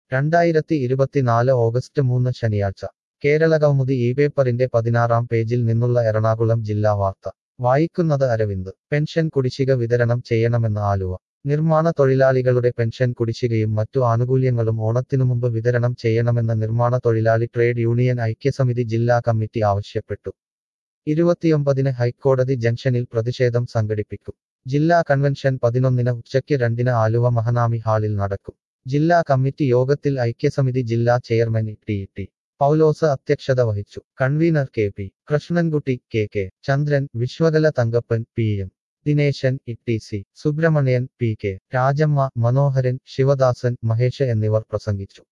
രണ്ടായിരത്തി ഇരുപത്തിനാല് ഓഗസ്റ്റ് മൂന്ന് ശനിയാഴ്ച കേരള കൗമുദി ഈ പേപ്പറിന്റെ പതിനാറാം പേജിൽ നിന്നുള്ള എറണാകുളം ജില്ലാ വാർത്ത വായിക്കുന്നത് അരവിന്ദ് പെൻഷൻ കുടിശ്ശിക വിതരണം ചെയ്യണമെന്ന് ആലുവ നിർമ്മാണ തൊഴിലാളികളുടെ പെൻഷൻ കുടിശ്ശികയും മറ്റു ആനുകൂല്യങ്ങളും ഓണത്തിനു മുമ്പ് വിതരണം ചെയ്യണമെന്ന് നിർമ്മാണ തൊഴിലാളി ട്രേഡ് യൂണിയൻ ഐക്യസമിതി ജില്ലാ കമ്മിറ്റി ആവശ്യപ്പെട്ടു ഇരുപത്തിയൊമ്പതിന് ഹൈക്കോടതി ജംഗ്ഷനിൽ പ്രതിഷേധം സംഘടിപ്പിക്കും ജില്ലാ കൺവെൻഷൻ പതിനൊന്നിന് ഉച്ചയ്ക്ക് രണ്ടിന് ആലുവ മഹനാമി ഹാളിൽ നടക്കും ജില്ലാ കമ്മിറ്റി യോഗത്തിൽ ഐക്യസമിതി ജില്ലാ ചെയർമാൻ ടി ടി പൗലോസ് അധ്യക്ഷത വഹിച്ചു convener K P Krishnankutty K K Chandran Vishwakala Thankappan P M Dineshan E T C Subramanian P K Rajamma Manoharan Sivadasan Mahesh എന്നിവർ പ്രസംഗിച്ചു